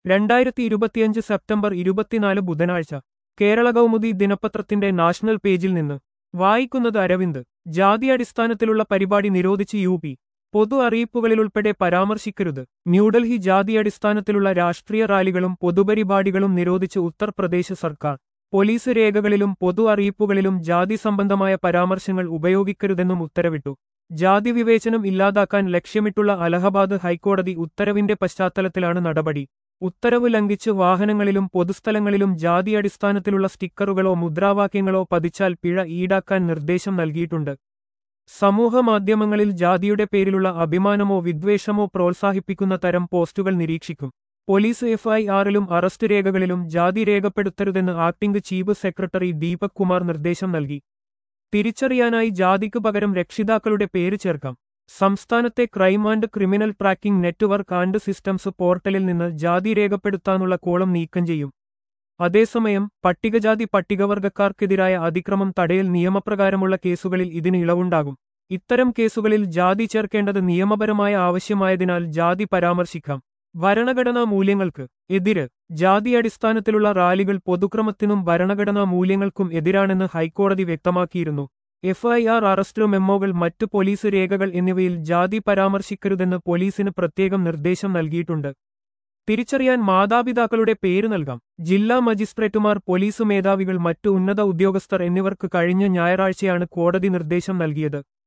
രണ്ടായിരത്തി ഇരുപത്തിയഞ്ച് സെപ്റ്റംബർ ഇരുപത്തിനാല് ബുധനാഴ്ച കേരള കൗമുദി ദിനപത്രത്തിന്റെ നാഷണൽ പേജിൽ നിന്ന് വായിക്കുന്നത് അരവിന്ദ് ജാതി അടിസ്ഥാനത്തിലുള്ള പരിപാടി നിരോധിച്ച് യു പി പൊതു അറിയിപ്പുകളിലുൾപ്പെടെ പരാമർശിക്കരുത് ന്യൂഡൽഹി ജാതി അടിസ്ഥാനത്തിലുള്ള രാഷ്ട്രീയ റാലികളും പൊതുപരിപാടികളും നിരോധിച്ച് ഉത്തർപ്രദേശ് സർക്കാർ പോലീസ് രേഖകളിലും പൊതു അറിയിപ്പുകളിലും ജാതി സംബന്ധമായ പരാമർശങ്ങൾ ഉപയോഗിക്കരുതെന്നും ഉത്തരവിട്ടു ജാതി വിവേചനം ഇല്ലാതാക്കാൻ ലക്ഷ്യമിട്ടുള്ള അലഹബാദ് ഹൈക്കോടതി ഉത്തരവിന്റെ പശ്ചാത്തലത്തിലാണ് നടപടി ഉത്തരവ് ലംഘിച്ച് വാഹനങ്ങളിലും പൊതുസ്ഥലങ്ങളിലും ജാതി അടിസ്ഥാനത്തിലുള്ള സ്റ്റിക്കറുകളോ മുദ്രാവാക്യങ്ങളോ പതിച്ചാൽ പിഴ ഈടാക്കാൻ നിർദ്ദേശം നൽകിയിട്ടുണ്ട് സമൂഹമാധ്യമങ്ങളിൽ ജാതിയുടെ പേരിലുള്ള അഭിമാനമോ വിദ്വേഷമോ പ്രോത്സാഹിപ്പിക്കുന്ന തരം പോസ്റ്റുകൾ നിരീക്ഷിക്കും പോലീസ് എഫ്ഐആറിലും അറസ്റ്റ് രേഖകളിലും ജാതി രേഖപ്പെടുത്തരുതെന്ന് acting chief secretary Deepak Kumar നിർദ്ദേശം നൽകി തിരിച്ചറിയാനായി ജാതിക്ക് പകരം രക്ഷിതാക്കളുടെ പേര് ചേർക്കാം സംസ്ഥാനത്തെ crime and criminal tracking network and systems പോർട്ടലിൽ നിന്ന് ജാതി രേഖപ്പെടുത്താനുള്ള കോളം നീക്കം ചെയ്യും അതേസമയം പട്ടികജാതി പട്ടികവർഗക്കാർക്കെതിരായ അതിക്രമം തടയൽ നിയമപ്രകാരമുള്ള കേസുകളിൽ ഇതിന് ഇളവുണ്ടാകും ഇത്തരം കേസുകളിൽ ജാതി ചേർക്കേണ്ടത് നിയമപരമായ ആവശ്യമായതിനാൽ ജാതി പരാമർശിക്കാം ഭരണഘടനാ മൂല്യങ്ങൾക്ക് എതിര് ജാതി അടിസ്ഥാനത്തിലുള്ള റാലികൾ പൊതുക്രമത്തിനും ഭരണഘടനാ മൂല്യങ്ങൾക്കും എതിരാണെന്ന് ഹൈക്കോടതി വ്യക്തമാക്കിയിരുന്നു എഫ്ഐആർ അറസ്റ്റ് മെമ്മോകൾ മറ്റു പോലീസ് രേഖകൾ എന്നിവയിൽ ജാതി പരാമർശിക്കരുതെന്ന് പോലീസിന് പ്രത്യേകം നിർദ്ദേശം നൽകിയിട്ടുണ്ട് തിരിച്ചറിയാൻ മാതാപിതാക്കളുടെ പേര് നൽകാം ജില്ലാ മജിസ്ട്രേറ്റുമാർ പോലീസ് മേധാവികൾ മറ്റു ഉന്നത ഉദ്യോഗസ്ഥർ എന്നിവർക്ക് കഴിഞ്ഞ ഞായറാഴ്ചയാണ് കോടതി നിർദ്ദേശം നൽകിയത്